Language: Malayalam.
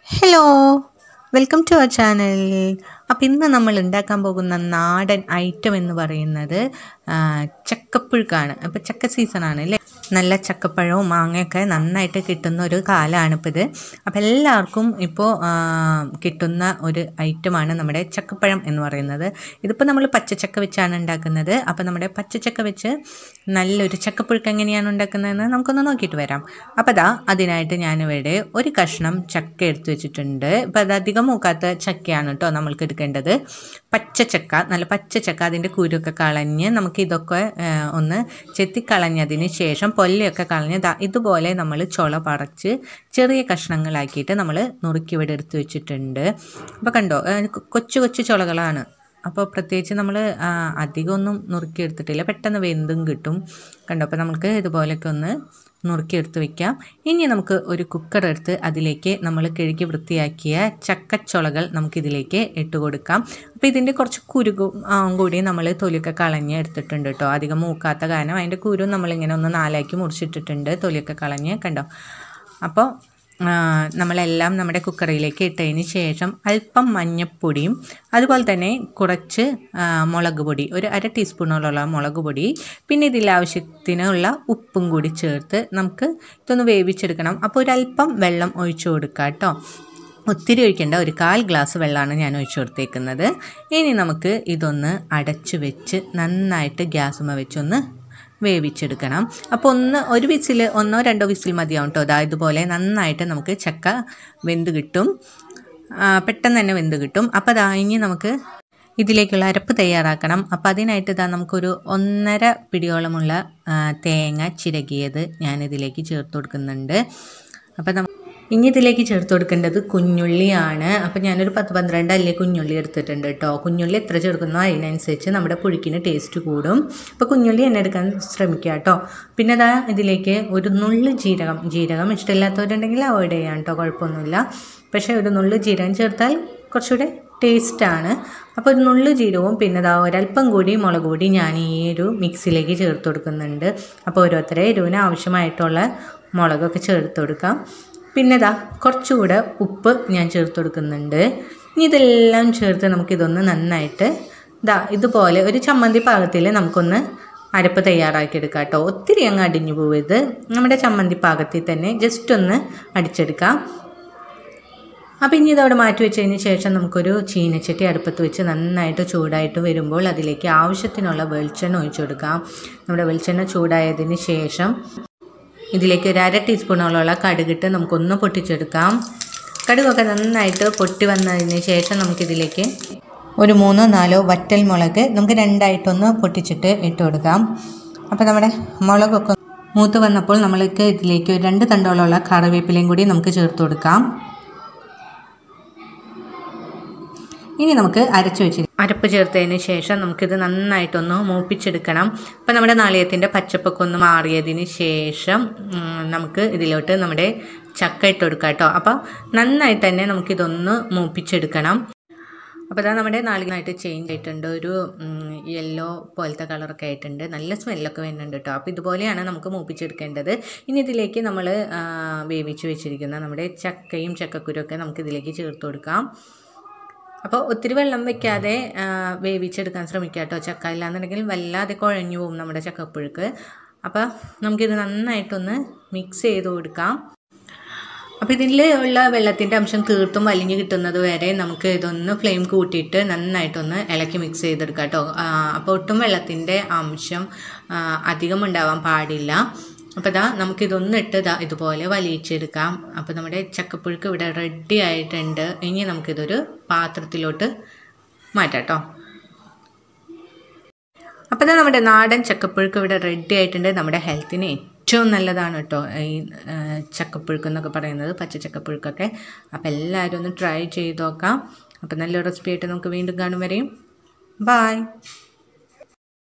hello welcome to our channel അപ്പം ഇന്ന് നമ്മൾ ഉണ്ടാക്കാൻ പോകുന്ന നാടൻ ഐറ്റം എന്ന് പറയുന്നത് ആ, ചക്കപ്പുഴുക്കാണ് അപ്പോൾ ചക്ക സീസണാണ് അല്ലേ നല്ല ചക്കപ്പഴവും മാങ്ങയൊക്കെ നന്നായിട്ട് കിട്ടുന്ന ഒരു കാലമാണ് ഇപ്പോൾ ഇത് അപ്പോൾ എല്ലാവർക്കും ഇപ്പോൾ ആ, കിട്ടുന്ന ഒരു ഐറ്റമാണ് നമ്മുടെ ചക്കപ്പഴം എന്ന് പറയുന്നത് ഇതിപ്പോൾ നമ്മൾ പച്ചച്ചക്ക വെച്ചാണ് ഉണ്ടാക്കുന്നത് അപ്പോൾ നമ്മുടെ പച്ചച്ചക്ക വെച്ച് നല്ലൊരു ചക്കപ്പുഴുക്ക് എങ്ങനെയാണ് ഉണ്ടാക്കുന്നതെന്ന് നമുക്കൊന്ന് നോക്കിയിട്ട് വരാം അപ്പോൾ അതാ അതിനായിട്ട് ഞാനിവിടെ ഒരു കഷ്ണം ചക്ക എടുത്തു വെച്ചിട്ടുണ്ട് ഇപ്പോൾ അത് അധികം മൂക്കാത്ത ചക്കയാണ് കേട്ടോ നമ്മൾക്ക് എടുക്കേണ്ടത് പച്ചച്ചക്ക നല്ല പച്ചച്ചക്ക അതിൻ്റെ കുരുക്കെ കളഞ്ഞ് നമുക്ക് ഇതൊക്കെ ആ, ഒന്ന് ചെത്തിക്കളഞ്ഞതിന് ശേഷം പൊല്ലയൊക്കെ കളഞ്ഞ് ദാ ഇതുപോലെ നമ്മൾ ചുള പറിച്ച് ചെറിയ കഷ്ണങ്ങളാക്കിയിട്ട് നമ്മൾ നുറുക്കി ഇവിടെ എടുത്ത് വെച്ചിട്ടുണ്ട് അപ്പോൾ കണ്ടോ ആ, കൊ- കൊച്ചു കൊച്ചു ചുളകളാണ് അപ്പോൾ പ്രത്യേകിച്ച് നമ്മൾ അധികമൊന്നും നുറുക്കിയെടുത്തിട്ടില്ല പെട്ടെന്ന് വെന്തും കിട്ടും കണ്ടോ അപ്പോൾ നമുക്ക് ഇതുപോലെയൊക്കെ ഒന്ന് നുറുക്കിയെടുത്ത് വെക്കാം ഇനി നമുക്ക് ഒരു കുക്കർ എടുത്ത് അതിലേക്ക് നമ്മൾ കഴുകി വൃത്തിയാക്കിയ ചക്കച്ചുളകൾ നമുക്കിതിലേക്ക് ഇട്ട് കൊടുക്കാം അപ്പോൾ ഇതിൻ്റെ കുറച്ച് കുരുകും ആ, കൂടി നമ്മൾ തൊലിയൊക്കെ കളഞ്ഞ് എടുത്തിട്ടുണ്ട് കേട്ടോ അധികം മൂക്കാത്ത കാരണം അതിൻ്റെ കുരു നമ്മളിങ്ങനെ ഒന്ന് നാലാക്കി മുറിച്ചിട്ടിട്ടുണ്ട് തൊലിയൊക്കെ കളഞ്ഞ് കണ്ടോ അപ്പോൾ ആ, നമ്മളെല്ലാം നമ്മുടെ കുക്കറിലേക്ക് ഇട്ടതിന് ശേഷം അല്പം മഞ്ഞൾപ്പൊടിയും അതുപോലെ തന്നെ കുറച്ച് ആ, മുളക് പൊടി ഒരു അര ടീസ്പൂണോളം മുളക് പൊടി പിന്നെ ഇതിൽ ആവശ്യത്തിനുള്ള ഉപ്പും കൂടി ചേർത്ത് നമുക്ക് ഇതൊന്ന് വേവിച്ചെടുക്കണം അപ്പോൾ ഒരല്പം വെള്ളം ഒഴിച്ചു കൊടുക്കുക കേട്ടോ ഒത്തിരി ഒഴിക്കേണ്ട ഒരു കാൽ ഗ്ലാസ് വെള്ളമാണ് ഞാൻ ഒഴിച്ചു കൊടുത്തേക്കുന്നത് ഇനി നമുക്ക് ഇതൊന്ന് അടച്ചു വെച്ച് നന്നായിട്ട് ഗ്യാസുമ വെച്ചൊന്ന് വേവിച്ചെടുക്കണം അപ്പോൾ ഒന്ന് ഒരു വിസിൽ ഒന്നോ രണ്ടോ വിസിൽ മതിയാവും കേട്ടോ അതാ ഇതുപോലെ നന്നായിട്ട് നമുക്ക് ചക്ക വെന്ത് കിട്ടും ആ, പെട്ടെന്ന് തന്നെ വെന്ത് കിട്ടും അപ്പോൾ അതാ ഇനി നമുക്ക് ഇതിലേക്കുള്ള അരപ്പ് തയ്യാറാക്കണം അപ്പോൾ അതിനായിട്ട് ഇതാ നമുക്കൊരു ഒന്നര പിടിയോളമുള്ള ആ, തേങ്ങ ചിരകിയത് ഞാൻ ഇതിലേക്ക് ചേർത്ത് കൊടുക്കുന്നുണ്ട് അപ്പോൾ നമുക്ക് ഇനി ഇതിലേക്ക് ചേർത്ത് കൊടുക്കേണ്ടത് കുഞ്ഞുള്ളിയാണ് അപ്പോൾ ഞാനൊരു പത്ത് പന്ത്രണ്ട് അല്ലി കുഞ്ഞുള്ളി എടുത്തിട്ടുണ്ട് കേട്ടോ കുഞ്ഞുള്ളി എത്ര ചേർക്കുന്നോ അതിനനുസരിച്ച് നമ്മുടെ പുഴുക്കിന് ടേസ്റ്റ് കൂടും അപ്പോൾ കുഞ്ഞുള്ളി എന്നെ എടുക്കാൻ ശ്രമിക്കുക കേട്ടോ പിന്നെ അതാ ഇതിലേക്ക് ഒരു നുള്ളു ജീരകം ജീരകം ഇഷ്ടമില്ലാത്തവരുണ്ടെങ്കിൽ അവോയ്ഡ് ചെയ്യാം കേട്ടോ കുഴപ്പമൊന്നുമില്ല പക്ഷേ ഒരു നുള്ളു ജീരകം ചേർത്താൽ കുറച്ചുകൂടെ ടേസ്റ്റാണ് അപ്പോൾ ഒരു നുള്ളു ജീരകവും പിന്നെ ഇതാ ഒരല്പം കൂടി മുളക് പൊടി ഞാൻ ഈ ഒരു മിക്സിയിലേക്ക് ചേർത്ത് കൊടുക്കുന്നുണ്ട് അപ്പോൾ ഓരോരുത്തരെ എരിവിന് ആവശ്യമായിട്ടുള്ള മുളകൊക്കെ ചേർത്ത് കൊടുക്കാം പിന്നെ ഇതാ കുറച്ചുകൂടെ ഉപ്പ് ഞാൻ ചേർത്ത് കൊടുക്കുന്നുണ്ട് ഇനി ഇതെല്ലാം ചേർത്ത് നമുക്കിതൊന്ന് നന്നായിട്ട് ഇതാ ഇതുപോലെ ഒരു ചമ്മന്തി പാകത്തിൽ നമുക്കൊന്ന് അരപ്പ് തയ്യാറാക്കിയെടുക്കാം കേട്ടോ ഒത്തിരി അങ്ങ് അടിഞ്ഞു പോവരുത് നമ്മുടെ ചമ്മന്തി പാകത്തിൽ തന്നെ ജസ്റ്റ് ഒന്ന് അടിച്ചെടുക്കാം അപ്പോൾ ഇനി ഇതവിടെ മാറ്റി വെച്ചതിന് ശേഷം നമുക്കൊരു ചീനച്ചട്ടി അടുപ്പത്ത് വെച്ച് നന്നായിട്ട് ചൂടായിട്ട് വരുമ്പോൾ അതിലേക്ക് ആവശ്യത്തിനുള്ള വെളിച്ചെണ്ണ ഒഴിച്ചു കൊടുക്കാം നമ്മുടെ വെളിച്ചെണ്ണ ചൂടായതിന് ശേഷം ഇതിലേക്ക് ഒരു അര ടീസ്പൂണോളമുള്ള കടുകിട്ട് നമുക്കൊന്ന് പൊട്ടിച്ചെടുക്കാം കടുകൊക്കെ നന്നായിട്ട് പൊട്ടി വന്നതിന് ശേഷം നമുക്കിതിലേക്ക് ഒരു മൂന്നോ നാലോ വറ്റൽ മുളക് നമുക്ക് രണ്ടായിട്ടൊന്ന് പൊട്ടിച്ചിട്ട് ഇട്ട് കൊടുക്കാം അപ്പോൾ നമ്മുടെ മുളകൊക്കെ മൂത്ത് വന്നപ്പോൾ നമ്മൾക്ക് ഇതിലേക്ക് ഒരു രണ്ട് തണ്ടോളമുള്ള കറിവേപ്പിലയും കൂടി നമുക്ക് ചേർത്ത് കൊടുക്കാം ഇനി നമുക്ക് അരച്ചു വെച്ച് അരപ്പ് ചേർത്തതിന് ശേഷം നമുക്കിത് നന്നായിട്ടൊന്ന് മൂപ്പിച്ചെടുക്കണം അപ്പോൾ നമ്മുടെ നാളികത്തിൻ്റെ പച്ചപ്പൊക്കെ ഒന്ന് മാറിയതിന് ശേഷം ഉം, നമുക്ക് ഇതിലോട്ട് നമ്മുടെ ചക്ക ഇട്ട് കൊടുക്കാം കേട്ടോ അപ്പോൾ നന്നായിട്ട് തന്നെ നമുക്കിതൊന്ന് മൂപ്പിച്ചെടുക്കണം അപ്പോൾ അതാ നമ്മുടെ നാളികനായിട്ട് ചേഞ്ച് ആയിട്ടുണ്ട് ഒരു യെല്ലോ പോലത്തെ കളറൊക്കെ ആയിട്ടുണ്ട് നല്ല സ്മെല്ലൊക്കെ വരുന്നുണ്ട് കേട്ടോ അപ്പോൾ ഇതുപോലെയാണ് നമുക്ക് മൂപ്പിച്ചെടുക്കേണ്ടത് ഇനി ഇതിലേക്ക് നമ്മൾ വേവിച്ച് വെച്ചിരിക്കുന്ന നമ്മുടെ ചക്കയും ചക്കക്കുരുമൊക്കെ നമുക്ക് ഇതിലേക്ക് ചേർത്ത് കൊടുക്കാം അപ്പോൾ ഒത്തിരി വെള്ളം വെക്കാതെ ആ, വേവിച്ചെടുക്കാൻ ശ്രമിക്കുക കേട്ടോ ചക്ക ഇല്ലാന്നുണ്ടെങ്കിൽ വല്ലാതെ കുഴഞ്ഞു പോകും നമ്മുടെ ചക്കപ്പുഴുക്ക് അപ്പോൾ നമുക്കിത് നന്നായിട്ടൊന്ന് മിക്സ് ചെയ്ത് കൊടുക്കാം അപ്പോൾ ഇതിൽ ഉള്ള വെള്ളത്തിൻ്റെ അംശം തീർത്തും വലിഞ്ഞ് കിട്ടുന്നത് വരെ നമുക്ക് ഇതൊന്ന് ഫ്ലെയിം കൂട്ടിയിട്ട് നന്നായിട്ടൊന്ന് ഇളക്കി മിക്സ് ചെയ്തെടുക്കാം കേട്ടോ അപ്പോൾ ഒട്ടും വെള്ളത്തിൻ്റെ അംശം ആ, അധികം ഉണ്ടാവാൻ പാടില്ല അപ്പോൾ ഇതാ നമുക്കിതൊന്ന് ഇട്ട് ഇതാ ഇതുപോലെ വലിയിച്ചെടുക്കാം അപ്പോൾ നമ്മുടെ ചക്കപ്പുഴുക്ക് ഇവിടെ റെഡി ആയിട്ടുണ്ട് ഇനി നമുക്കിതൊരു പാത്രത്തിലോട്ട് മാറ്റാം കേട്ടോ അപ്പോൾ ഇതാ നമ്മുടെ നാടൻ ചക്കപ്പുഴുക്ക് ഇവിടെ റെഡി ആയിട്ടുണ്ട് നമ്മുടെ ഹെൽത്തിന് ഏറ്റവും നല്ലതാണ് കേട്ടോ ഈ ആ, ചക്കപ്പുഴുക്ക് എന്നൊക്കെ പറയുന്നത് പച്ച ചക്കപ്പുഴുക്കൊക്കെ അപ്പോൾ എല്ലാവരും ഒന്ന് ട്രൈ ചെയ്ത് നോക്കാം അപ്പോൾ നല്ലൊരു റെസിപ്പി ആയിട്ട് നമുക്ക് വീണ്ടും കാണും വരെയും ബായ്